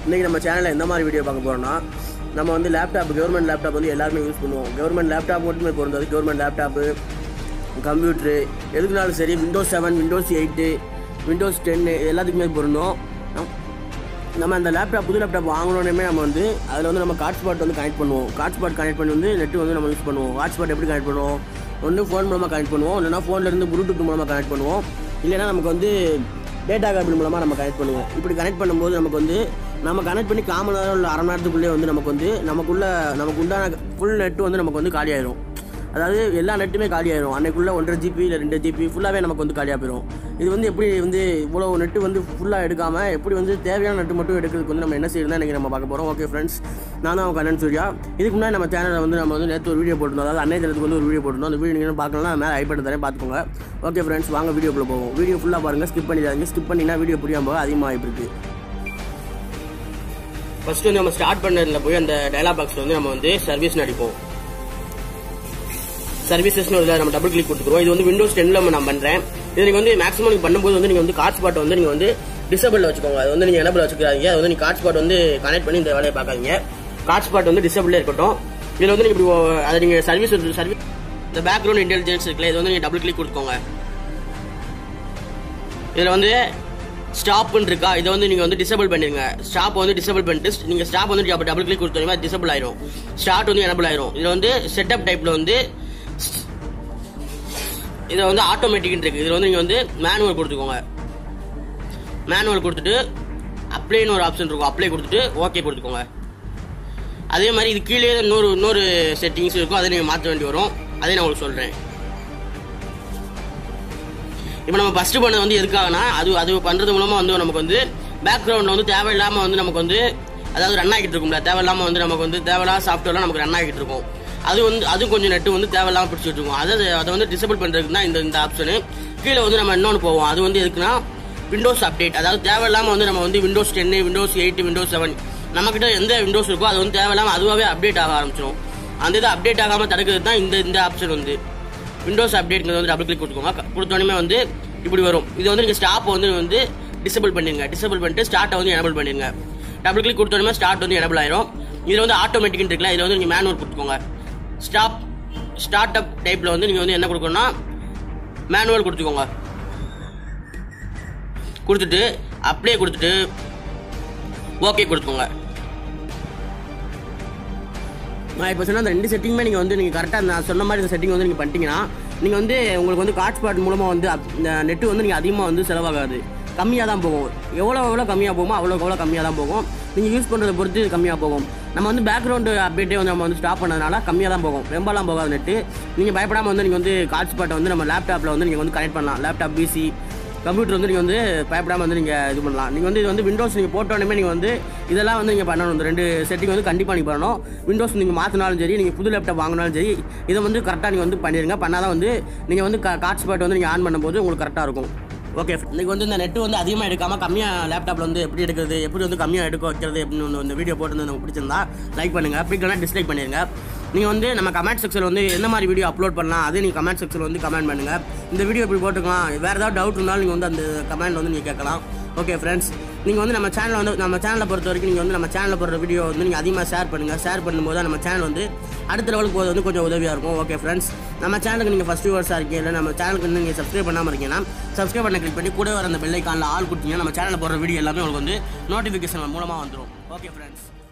இன்றைக்கி நம்ம சேனலில் எந்த மாதிரி வீடியோ பார்க்க போகிறோம்னா நம்ம வந்து லேப்டாப் கவர்மெண்ட் லேப்டாப் வந்து எல்லாருமே யூஸ் பண்ணுவோம் கவர்மெண்ட் லேப்டாப் மட்டுமே பொருந்தது கவர்மெண்ட் லேப்டாப்பு கம்ப்யூட்ரு எதுக்குனாலும் சரி Windows seven Windows eight Windows டென்னு எல்லாத்துக்குமே பொருந்தும் நம்- நம்ம அந்த லேப்டாப் புது லேப்டாப் வாங்கணுன்னே நம்ம வந்து அதில் வந்து நம்ம ஹாட்ஸ்பாட் வந்து கனெக்ட் பண்ணுவோம் ஹாட்ஸ்பாட் கனெக்ட் பண்ணி வந்து நெட்டு வந்து நம்ம யூஸ் பண்ணுவோம் ஹாட்ஸ்பாட் எப்படி கனெக்ட் பண்ணுவோம் ஒன்று ஃபோன் மூலமாக கனெக்ட் பண்ணுவோம் இல்லைனா ஃபோன்லேருந்து ப்ளூடூத் மூலமாக கனெக்ட் பண்ணுவோம் இல்லைனா நமக்கு வந்து டேட்டா கேபிள் மூலமாக நம்ம கனெக்ட் பண்ணுவோம் இப்படி கனெக்ட் பண்ணும்போது நமக்கு வந்து நம்ம கனெக்ட் பண்ணி காமன் நேரம் இல்லை அரை மணி நேரத்துக்குள்ளே வந்து நமக்கு வந்து நமக்குள்ள நமக்கு உண்டான ஃபுல் நெட்டு வந்து நமக்கு வந்து காலி ஆயிரும் அதாவது எல்லா நெட்டுமே காலி ஆயிரும் அன்னைக்குள்ள ஒன்றரை ஜிபி இல்லை ரெண்டு ஜிபி ஃபுல்லாகவே நமக்கு வந்து காலியாக போயிடும் இது வந்து எப்படி வந்து இவ்வளோ நெட்டு வந்து ஃபுல்லாக எடுக்காமல் எப்படி வந்து தேவையான நெட்டு மட்டும் எடுக்கிறதுக்கு வந்து நம்ம என்ன செய்யணும் இன்றைக்கி நம்ம பார்க்க போகிறோம் ஓகே ஃப்ரெண்ட்ஸ் நான் தான் கண்ணன் சூர்யா இதுக்கு முன்னாடி நம்ம சேனலில் வந்து நம்ம வந்து நேற்று ஒரு வீடியோ போட்டிருந்தோம் அதாவது அன்னைய தினத்துக்கு வந்து ஒரு வீடியோ போட்டிருந்தோம் அந்த வீடியோ நீங்கள் பார்க்கலாம் மேலே ஐபட் தரேன் பார்த்துக்கோங்க ஓகே ஃப்ரெண்ட்ஸ் வாங்க வீடியோக்குள்ளே போவோம் வீடியோ ஃபுல்லாக பாருங்கள் ஸ்கிப் பண்ணிடாதீங்க ஸ்கிப் பண்ணினா வீடியோ புரியாமல் போக அதிகமாக வாய்ப்பு இருக்குது ஃபர்ஸ்ட் வந்து நம்ம ஸ்டார்ட் பண்ணதில் போய் அந்த டயலாக் பாக்ஸில் வந்து நம்ம வந்து சர்வீஸ் நடிப்போம் சர்வீசஸ்னு இதில் நம்ம டபுள் கிளிக் கொடுத்துருவோம் இது வந்து விண்டோஸ் டென்னில் நான் பண்ணுறேன் இது நீங்கள் வந்து மேக்ஸிமம் நீங்கள் பண்ணும்போது வந்து நீங்கள் வந்து கார்ட் ஸ்பாட் வந்து நீங்கள் வந்து டிசபிள் வச்சுக்கோங்க அது வந்து நீங்கள் எனபிள் வச்சுக்காதீங்க அது வந்து நீங்கள் கார்ட் ஸ்பாட் வந்து கனெக்ட் பண்ணி இந்த வேலையை பார்க்காதீங்க கார்ட் ஸ்பாட் வந்து டிசபிளே இருக்கட்டும் இதில் வந்து நீங்கள் இப்படி ஓ- அதை நீங்கள் சர்வீஸ் சர்வீஸ் இந்த பேக்ரவுண்ட் இன்டெலிஜென்ஸ் இருக்குல்ல இது வந்து நீங்கள் டபுள் கிளிக் கொடுத்துக்கோங்க இதில் வந்து ஸ்டாப்னு இருக்கா இதை வந்து நீங்கள் வந்து டிசபிள் பண்ணிருங்க ஸ்டாப் வந்து டிசபிள் பண்ணிட்டு நீங்கள் ஸ்டாப் வந்து டபுள் கிளிக் கொடுத்தீங்கன்னா டிசபிள் ஆயிரும் ஸ்டார்ட் வந்து எனபிள் ஆயிரும் இதில் வந்து செட்டப் டைப்பில் வந்து இதில் வந்து ஆட்டோமேட்டிக்னு இருக்கு இதில் வந்து நீங்கள் வந்து மேனுவல் கொடுத்துக்கோங்க மேனுவல் கொடுத்துட்டு அப்ளைன்னு ஒரு ஆப்ஷன் இருக்கும் அப்ளை கொடுத்துட்டு ஓகே கொடுத்துக்கோங்க அதே மாதிரி இது கீழே இன்னொரு இன்னொரு செட்டிங்ஸ் இருக்கும் அதை நீங்கள் மாற்ற வேண்டி வரும் அதை நான் உங்களுக்கு சொல்கிறேன் இப்போ நம்ம ஃபர்ஸ்ட் பண்ணது வந்து எதுக்காகனா அது அது பண்றது மூலமா வந்து நமக்கு வந்து பேக்ரவுண்ட்ல வந்து தேவையில்லாம வந்து நமக்கு வந்து அதாவது ரன் ஆகிட்டு இருக்கும்ல தேவையில்லாம வந்து நமக்கு வந்து தேவையில்லாத சாஃப்ட்வேர்லாம் நமக்கு ரன் ஆகிட்டு இருக்கும் அது வந்து அது கொஞ்சம் நெட்டு வந்து தேவையில்லாம பிடிச்சிட்டு இருக்கும் அதை அதை வந்து டிசபிள் பண்றதுக்கு தான் இந்த இந்த ஆப்ஷனு கீழே வந்து நம்ம இன்னொன்று போவோம் அது வந்து எதுக்குன்னா விண்டோஸ் அப்டேட் அதாவது தேவையில்லாம வந்து நம்ம வந்து விண்டோஸ் டென்னு விண்டோஸ் எயிட் விண்டோஸ் செவன் நம்மக்கிட்ட எந்த விண்டோஸ் இருக்கோ அது வந்து தேவையில்லாம அதுவாகவே அப்டேட் ஆக ஆரம்பிச்சிடும் அந்த இது அப்டேட் ஆகாம தடுக்கிறது தான் இந்த இந்த ஆப்ஷன் வந்து விண்டோஸ் அப்டேட்ங்கிறது வந்து டபுள் கிளிக் கொடுத்துக்கோங்க க- கொடுத்தோடனே வந்து இப்படி வரும் இது வந்து நீங்கள் ஸ்டாப் வந்து வந்து டிசபிள் பண்ணிடுங்க டிசபிள் பண்ணிட்டு ஸ்டார்ட்டை வந்து எனபிள் பண்ணிடுங்க டபுள் கிளிக் கொடுத்தோடனே ஸ்டார்ட் வந்து எனபிள் ஆயிரும் இதில் வந்து ஆட்டோமேட்டிக் இருக்குல்ல இதில் வந்து நீங்கள் மேனுவல் கொடுத்துக்கோங்க ஸ்டாப் ஸ்டார்ட் அப் டைப்பில் வந்து நீங்கள் வந்து என்ன கொடுக்கணும்னா மேனுவல் கொடுத்துக்கோங்க கொடுத்துட்டு அப்ளை கொடுத்துட்டு ஓகே கொடுத்துக்கோங்க நான் இப்போ சொன்ன அந்த ரெண்டு செட்டிங்குமே நீங்கள் வந்து நீங்கள் கரெக்டாக நான் சொன்ன மாதிரி இந்த செட்டிங் வந்து நீங்கள் பண்ணிட்டீங்கன்னா நீங்கள் வந்து உங்களுக்கு வந்து கார்ட் ஸ்பாட் மூலமாக வந்து அப்- இந்த நெட்டு வந்து நீங்கள் அதிகமாக வந்து செலவாகாது கம்மியாக தான் போகும் எவ்வளோ எவ்வளோ கம்மியாக போகுமோ அவ்வளோக்கு எவ்வளோ கம்மியாக தான் போகும் நீங்கள் யூஸ் பண்ணுறதை பொறுத்து இது கம்மியாக போகும் நம்ம வந்து பேக்ரவுண்டு அப்டேட்டே வந்து நம்ம வந்து ஸ்டாப் பண்ணதுனால கம்மியாக தான் போகும் ரொம்பலாம் போகாது நெட்டு நீங்கள் பயப்படாமல் வந்து நீங்கள் வந்து கார்ட் ஸ்பாட்டை வந்து நம்ம லேப்டாப்பில் வந்து நீங்கள் வந்து கனெக்ட் பண்ணலாம் லேப்டாப் பிசி கம்ப்யூட்டர் வந்து நீங்கள் வந்து பயப்படாமல் வந்து நீங்கள் இது பண்ணலாம் நீங்கள் வந்து இது வந்து விண்டோஸ் நீங்கள் போட்டோடனே நீங்கள் வந்து இதெல்லாம் வந்து நீங்கள் பண்ணணும் இந்த ரெண்டு செட்டிங் வந்து கண்டிப்பாக நீங்கள் பண்ணணும் விண்டோஸ் நீங்கள் மாற்றினாலும் சரி நீங்கள் புது லேப்டாப் வாங்கினாலும் சரி இதை வந்து கரெக்டாக நீங்கள் வந்து பண்ணிடுங்க பண்ணால் தான் வந்து நீங்கள் வந்து கார்ட் ஸ்பாட் வந்து நீங்கள் ஆன் பண்ணும்போது உங்களுக்கு கரெக்டாக இருக்கும் ஓகே இன்னைக்கு வந்து இந்த நெட்டு வந்து அதிகமாக எடுக்காமல் கம்மியாக லேப்டாப்பில் வந்து எப்படி எடுக்கிறது எப்படி வந்து கம்மியாக எடுக்க வைக்கிறது அப்படின்னு ஒன்று இந்த வீடியோ போட்டு உங்களுக்கு பிடிச்சிருந்தா லைக் பண்ணுங்கள் பிடிக்கலனா டிஸ்லைக் பண்ணிடுங்க நீங்கள் வந்து நம்ம கமெண்ட் செக்ஷன் வந்து என்ன மாதிரி வீடியோ அப்லோட் பண்ணலாம் அதே நீங்கள் கமெண்ட் செக்ஷன் வந்து கமெண்ட் பண்ணுங்கள் இந்த வீடியோ இப்படி போட்டுக்கலாம் வேறு ஏதாவது டவுட் இருந்தாலும் நீங்கள் வந்து அந்த கமெண்ட் வந்து நீங்கள் கேட்கலாம் ஓகே ஃப்ரெண்ட்ஸ் நீங்கள் வந்து நம்ம சேனலை வந்து நம்ம சேனலை பொறுத்த வரைக்கும் நீங்கள் வந்து நம்ம சேனலில் போடுற வீடியோ வந்து நீங்கள் அதிகமாக ஷேர் பண்ணுங்கள் ஷேர் பண்ணும்போது தான் நம்ம சேனல் வந்து அடுத்த லெவலுக்கு போகிறது வந்து கொஞ்சம் உதவியாக இருக்கும் ஓகே ஃப்ரெண்ட்ஸ் நம்ம சேனலுக்கு நீங்கள் ஃபஸ்ட் வியூவர்ஸாக இருக்கீங்க இல்லை நம்ம சேனலுக்கு வந்து நீங்கள் சப்ஸ்கிரைப் பண்ணாமல் இருக்கீங்கன்னா சப்ஸ்கிரைப் பண்ண கிளிக் பண்ணி கூட வர அந்த பெல் ஐக்கானில் ஆள் கொடுத்தீங்கன்னா நம்ம சேனலில் போடுற வீடியோ எல்லாமே உங்களுக்கு வந்து நோட்டிஃபிகேஷன் மூலமாக வந்துடும் ஓகே ஃப்ரெண்ட்ஸ்